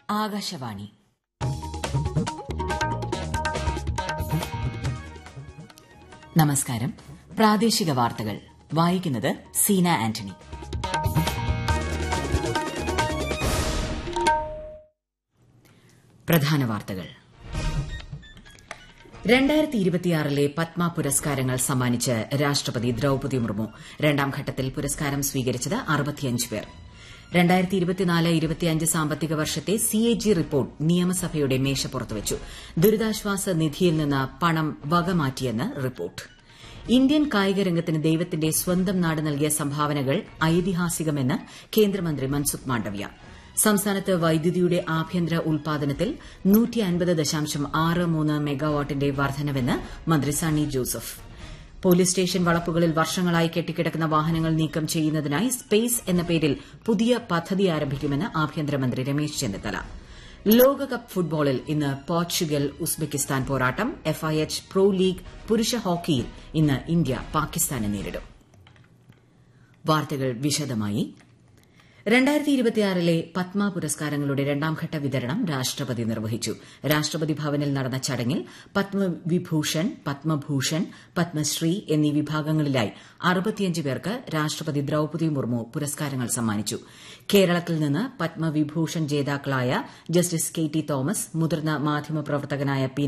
ആകാശവാണി നമസ്കാരം പ്രാദേശിക വാർത്തകൾ വായിക്കുന്നത് സീന ആന്റണി പ്രധാന വാർത്തകൾ രണ്ടായിരത്തി ഇരുപത്തിയാറിലെ പത്മ പുരസ്കാരങ്ങൾ സമ്മാനിച്ച് രാഷ്ട്രപതി ദ്രൌപതി മുർമു രണ്ടാം ഘട്ടത്തിൽ പുരസ്കാരം സ്വീകരിച്ചത് അറുപത്തിയഞ്ച് പേർ രണ്ടായിരത്തി ഇരുപത്തിനാല് ഇരുപത്തിയഞ്ച് സാമ്പത്തിക വർഷത്തെ സിഎജി റിപ്പോർട്ട് നിയമസഭയുടെ മേശപ്പുറത്ത് വച്ചു ദുരിതാശ്വാസ നിധിയിൽ നിന്ന് പണം വകമാറ്റിയെന്ന് റിപ്പോർട്ട് ഇന്ത്യൻ കായിക രംഗത്തിന് ദൈവത്തിന്റെ സ്വന്തം നാട് നൽകിയ സംഭാവനകൾ ഐതിഹാസികമെന്ന് കേന്ദ്രമന്ത്രി മൻസുഖ് മാണ്ഡവ്യ സംസ്ഥാനത്ത് വൈദ്യുതിയുടെ ആഭ്യന്തര ഉൽപാദനത്തിൽ മെഗാവാട്ടിന്റെ വർധനവെന്ന് മന്ത്രി സണ്ണി ജോസഫ് പോലീസ് സ്റ്റേഷൻ വളപ്പുകളിൽ വർഷങ്ങളായി കെട്ടിക്കിടക്കുന്ന വാഹനങ്ങൾ നീക്കം ചെയ്യുന്നതിനായി സ്പേസ് എന്ന പേരിൽ പുതിയ പദ്ധതി ആരംഭിക്കുമെന്ന് ആഭ്യന്തരമന്ത്രി രമേശ് ചെന്നിത്തല ലോകകപ്പ് ഫുട്ബോളിൽ ഇന്ന് പോർച്ചുഗൽ ഉസ്ബെക്കിസ്ഥാൻ പോരാട്ടം എഫ്ഐഎച്ച് പ്രോ ലീഗ് പുരുഷ ഹോക്കിയിൽ ഇന്ന് ഇന്ത്യ പാകിസ്ഥാനെ നേരിടും വാർത്തകൾ വിശദമായി രണ്ടായിരത്തി ഇരുപത്തിയാറിലെ പത്മ പുരസ്കാരങ്ങളുടെ രണ്ടാംഘട്ട വിതരണം രാഷ്ട്രപതി നിർവഹിച്ചു രാഷ്ട്രപതി ഭവനിൽ നടന്ന ചടങ്ങിൽ പത്മവിഭൂഷൺ പത്മഭൂഷൺ പത്മശ്രീ എന്നീ വിഭാഗങ്ങളിലായി അറുപത്തിയഞ്ച് പേർക്ക് രാഷ്ട്രപതി ദ്രൌപതി മുർമു പുരസ്കാരങ്ങൾ സമ്മാനിച്ചു കേരളത്തിൽ നിന്ന് പത്മവിഭൂഷൺ ജേതാക്കളായ ജസ്റ്റിസ് കെ ടി തോമസ് മുതിർന്ന മാധ്യമപ്രവർത്തകനായ പി